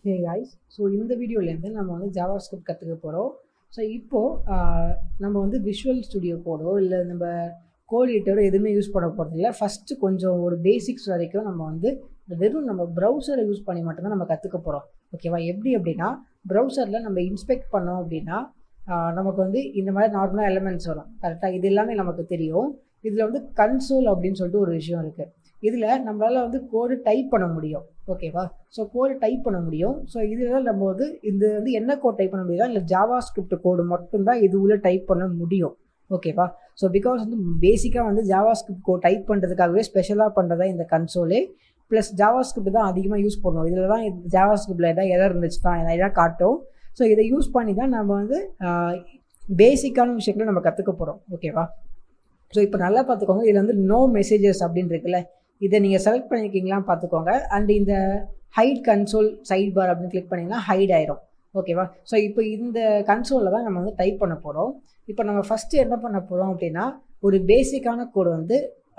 hey guys so இந்த வீடியோலேருந்து நம்ம வந்து ஜாவா ஸ்கிரிப்ட் கற்றுக்க போகிறோம் ஸோ இப்போது நம்ம வந்து விஷுவல் ஸ்டுடியோ கோடோ இல்லை நம்ம கோட் எடிட்டரோ எதுவுமே யூஸ் பண்ண போகிறதில்ல ஃபஸ்ட்டு கொஞ்சம் ஒரு பேசிக்ஸ் வரைக்கும் நம்ம வந்து வெறும் நம்ம ப்ரௌசரை யூஸ் பண்ணி மட்டும்தான் நம்ம கற்றுக்க போகிறோம் ஓகேவா எப்படி அப்படின்னா ப்ரௌசரில் நம்ம இன்ஸ்பெக்ட் பண்ணோம் அப்படின்னா ஆஹ் நமக்கு வந்து இந்த மாதிரி நார்மலாக எலமெண்ட்ஸ் வரும் கரெக்டாக இது எல்லாமே நமக்கு தெரியும் இதில் வந்து கன்சோல் அப்படின்னு சொல்லிட்டு ஒரு விஷயம் இருக்குது இதில் நம்மளால் வந்து கோடு டைப் பண்ண முடியும் ஓகேவா ஸோ கோடு டைப் பண்ண முடியும் ஸோ இதில் நம்ம வந்து இது வந்து என்ன கோட் டைப் பண்ண முடியுதா இல்லை ஜாவா ஸ்கிரிப்ட் கோடு மட்டும்தான் இது உள்ள டைப் பண்ண முடியும் ஓகேவா ஸோ பிகாஸ் வந்து பேசிக்காக வந்து ஜாவா ஸ்கிரிப்ட் கோட் டைப் பண்ணுறதுக்காகவே ஸ்பெஷலாக பண்ணுறதா இந்த கன்சோலே ப்ளஸ் ஜாவா ஸ்கிரிப்ட் தான் அதிகமாக யூஸ் பண்ணுவோம் இதில் தான் ஜாவா ஸ்கிரிப்டில் எதாவது எதாவது இருந்துச்சுன்னா எதாவது காட்டும் ஸோ இதை யூஸ் பண்ணி தான் நம்ம வந்து பேசிக்கான விஷயங்களை நம்ம கற்றுக்க போகிறோம் ஓகேவா ஸோ இப்போ நல்லா பார்த்துக்கோங்க இதில் வந்து நோ மெசேஜஸ் அப்படின்னு இருக்குல்ல இதை நீங்கள் செலக்ட் பண்ணியிருக்கீங்களா பார்த்துக்கோங்க அண்ட் இந்த ஹைட் கன்சோல் சைட் பார் அப்படின்னு கிளிக் பண்ணிங்கன்னா ஹைட் ஆயிரும் ஓகேவா ஸோ இப்போ இந்த கன்சோலில் தான் நம்ம வந்து டைப் பண்ண போகிறோம் இப்போ நம்ம ஃபஸ்ட்டு என்ன பண்ண போகிறோம் அப்படின்னா ஒரு பேசிக்கான கோடு வந்து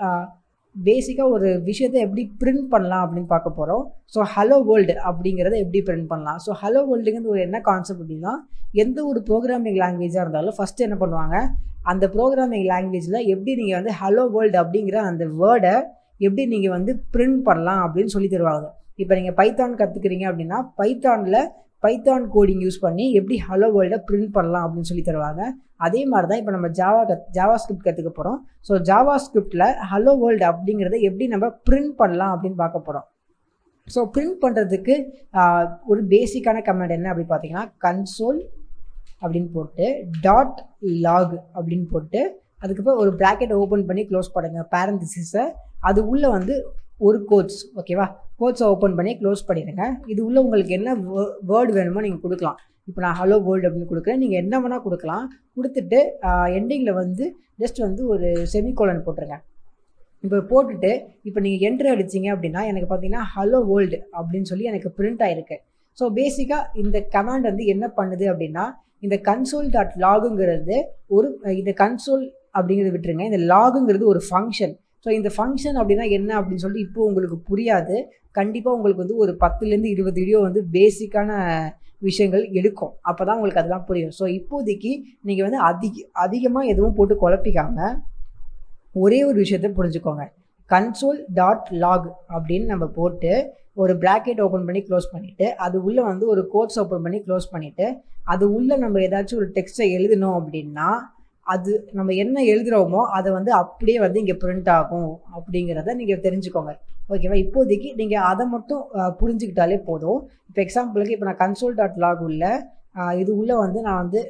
பேசிக்காக ஒரு விஷயத்தை எப்படி பிரிண்ட் பண்ணலாம் அப்படின்னு பார்க்க போகிறோம் ஸோ ஹலோ வேர்ல்டு அப்படிங்கிறத எப்படி பிரிண்ட் பண்ணலாம் ஸோ ஹலோ வேர்ல்டுங்கிறது ஒரு என்ன கான்செப்ட் அப்படின்னா எந்த ஒரு ப்ரோக்ராமிங் லாங்குவேஜாக இருந்தாலும் ஃபஸ்ட்டு என்ன பண்ணுவாங்க அந்த ப்ரோக்ராமிங் லாங்குவேஜில் எப்படி நீங்கள் வந்து ஹலோ வேர்ல்டு அப்படிங்கிற அந்த வேர்டை எப்படி நீங்கள் வந்து பிரிண்ட் பண்ணலாம் அப்படின்னு சொல்லி தருவாங்க இப்போ நீங்கள் பைத்தான் கற்றுக்குறீங்க அப்படின்னா பைத்தானில் பைத்தான் கோடிங் யூஸ் பண்ணி எப்படி ஹலோ வேர்ல்டை பிரிண்ட் பண்ணலாம் அப்படின்னு சொல்லி தருவாங்க அதே மாதிரி தான் இப்போ நம்ம ஜாவா கத் ஜாவா ஸ்கிரிப்ட் கற்றுக்க போகிறோம் ஸோ ஜாவா ஸ்கிரிப்டில் ஹலோ வேர்ல்டு அப்படிங்கிறத எப்படி நம்ம பிரிண்ட் பண்ணலாம் அப்படின்னு பார்க்க போகிறோம் ஸோ பிரிண்ட் பண்ணுறதுக்கு ஒரு பேசிக்கான கமெண்ட் என்ன அப்படின்னு பார்த்தீங்கன்னா கன்சோல் அப்படின்னு போட்டு டாட் லாக் அப்படின்னு போட்டு அதுக்கப்புறம் ஒரு ப்ராக்கெட் ஓப்பன் பண்ணி க்ளோஸ் பண்ணுங்கள் பேரந்திசிஸை அது உள்ளே வந்து ஒரு கோட்ஸ் ஓகேவா கோட்ஸை ஓப்பன் பண்ணி க்ளோஸ் பண்ணிடுங்க இது உள்ளே உங்களுக்கு என்ன வேர்டு வேணுமோ நீங்கள் கொடுக்கலாம் இப்போ நான் ஹலோ வேர்ல்டு அப்படின்னு கொடுக்குறேன் நீங்கள் என்ன வேணால் கொடுக்கலாம் கொடுத்துட்டு எண்டிங்கில் வந்து ஜஸ்ட் வந்து ஒரு செமிகோலன் போட்டுருங்க இப்போ போட்டுட்டு இப்போ நீங்கள் என்ட்ரு அடிச்சிங்க அப்படின்னா எனக்கு பார்த்தீங்கன்னா ஹலோ வேர்ல்டு அப்படின்னு சொல்லி எனக்கு பிரிண்ட் ஆகிருக்கு ஸோ பேசிக்காக இந்த கமாண்ட் வந்து என்ன பண்ணுது அப்படின்னா இந்த கன்சோல் டாட் லாகுங்கிறது ஒரு இந்த கன்சோல் அப்படிங்கிறது விட்டுருங்க இந்த லாகுங்கிறது ஒரு ஃபங்க்ஷன் ஸோ இந்த ஃபங்க்ஷன் அப்படின்னா என்ன அப்படின்னு சொல்லிட்டு இப்போ உங்களுக்கு புரியாது கண்டிப்பாக உங்களுக்கு வந்து ஒரு பத்துலேருந்து இருபது வீடியோ வந்து பேசிக்கான விஷயங்கள் எடுக்கும் அப்போ தான் உங்களுக்கு அதெல்லாம் புரியும் ஸோ இப்போதைக்கு நீங்கள் வந்து அதிக அதிகமாக எதுவும் போட்டு குழப்பிக்காமல் ஒரே ஒரு விஷயத்த புரிஞ்சுக்கோங்க கன்சோல் டாட் லாக் அப்படின்னு நம்ம போட்டு ஒரு ப்ராக்கெட் ஓப்பன் பண்ணி க்ளோஸ் பண்ணிவிட்டு அது உள்ளே வந்து ஒரு கோட்ஸ் ஓப்பன் பண்ணி க்ளோஸ் பண்ணிவிட்டு அது உள்ளே நம்ம ஏதாச்சும் ஒரு டெக்ஸ்ட்டை எழுதணும் அப்படின்னா அது நம்ம என்ன எழுதுகிறோமோ அதை வந்து அப்படியே வந்து இங்கே பிரிண்ட் ஆகும் அப்படிங்கிறத நீங்கள் தெரிஞ்சுக்கோங்க ஓகேவா இப்போதைக்கு நீங்கள் அதை மட்டும் புரிஞ்சுக்கிட்டாலே போதும் இப்போ எக்ஸாம்பிளுக்கு இப்போ நான் கன்சோல் டாட் லாக் உள்ள இது உள்ளே வந்து நான் வந்து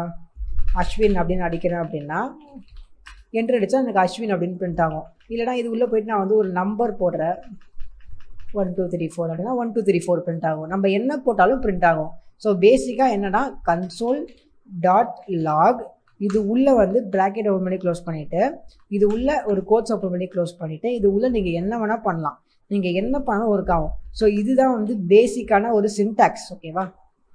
அஸ்வின் அப்படின்னு அடிக்கிறேன் அப்படின்னா என்ட்ரு அடித்தா எனக்கு அஸ்வின் அப்படின்னு பிரிண்ட் ஆகும் இல்லைனா இது உள்ளே போயிட்டு நான் வந்து ஒரு நம்பர் போடுறேன் ஒன் டூ த்ரீ ஃபோர் அப்படின்னா one two three four print ஆகும் நம்ம என்ன போட்டாலும் பிரிண்ட் ஆகும் ஸோ பேசிக்காக என்னென்னா கன்சோல் டாட் லாக் இது உள்ளே வந்து ப்ராக்கெட் ஓப்பன் பண்ணி க்ளோஸ் பண்ணிவிட்டு இது உள்ளே ஒரு கோட்ஸ் ஓப்பன் பண்ணி க்ளோஸ் பண்ணிவிட்டு இது உள்ளே நீங்கள் என்ன வேணால் பண்ணலாம் நீங்கள் என்ன பண்ணாலும் ஒர்க் ஆகும் ஸோ இதுதான் வந்து பேசிக்கான ஒரு சின்டாக்ஸ் ஓகேவா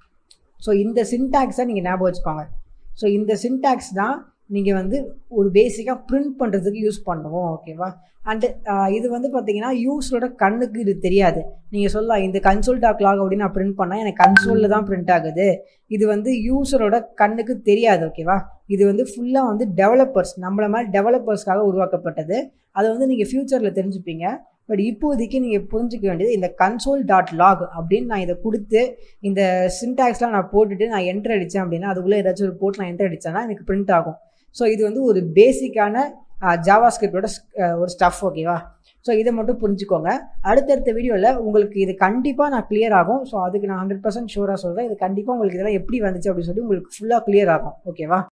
ஸோ இந்த சின்டாக்ஸை நீங்கள் ஞாபகம் வச்சுக்கோங்க ஸோ இந்த சின்டாக்ஸ் தான் நீங்கள் வந்து ஒரு பேசிக்காக ப்ரிண்ட் பண்ணுறதுக்கு யூஸ் பண்ணுவோம் ஓகேவா அண்டு இது வந்து பார்த்தீங்கன்னா யூஸரோட கண்ணுக்கு இது தெரியாது நீங்கள் சொல்லலாம் இந்த கன்சோல் டாக் லாக் அப்படின்னு நான் பிரிண்ட் பண்ணால் எனக்கு கன்சோலில் தான் பிரிண்ட் ஆகுது இது வந்து யூஸரோட கண்ணுக்கு தெரியாது ஓகேவா இது வந்து ஃபுல்லாக வந்து டெவலப்பர்ஸ் நம்மள மாதிரி டெவலப்பர்ஸ்க்காக உருவாக்கப்பட்டது அதை வந்து நீங்கள் ஃப்யூச்சரில் தெரிஞ்சுப்பீங்க பட் இப்போதைக்கு நீங்கள் புரிஞ்சிக்க வேண்டியது இந்த கன்சோல் டாட் லாக் அப்படின்னு நான் இதை கொடுத்து இந்த சின்டாக்ஸ்லாம் நான் போட்டுட்டு நான் என்ட்ரு அடித்தேன் அப்படின்னா அதுக்குள்ளே ஏதாச்சும் ஒரு போட்டு நான் என்ட்ரு அடித்தேன்னா எனக்கு பிரிண்ட் ஆகும் ஸோ இது வந்து ஒரு பேசிக்கான ஜாவா ஸ்கிரிப்டோட ஒரு ஸ்டஃப் ஓகேவா ஸோ இதை மட்டும் புரிஞ்சுக்கோங்க அடுத்தடுத்த வீடியோவில் உங்களுக்கு இது கண்டிப்பாக நான் கிளியர் ஆகும் ஸோ அதுக்கு நான் ஹண்ட்ரட் பர்சன்ட் ஷூராக சொல்கிறேன் இது கண்டிப்பாக உங்களுக்கு இதெல்லாம் எப்படி வந்துச்சு அப்படின்னு சொல்லி உங்களுக்கு ஃபுல்லாக கிளியர் ஆகும் ஓகேவா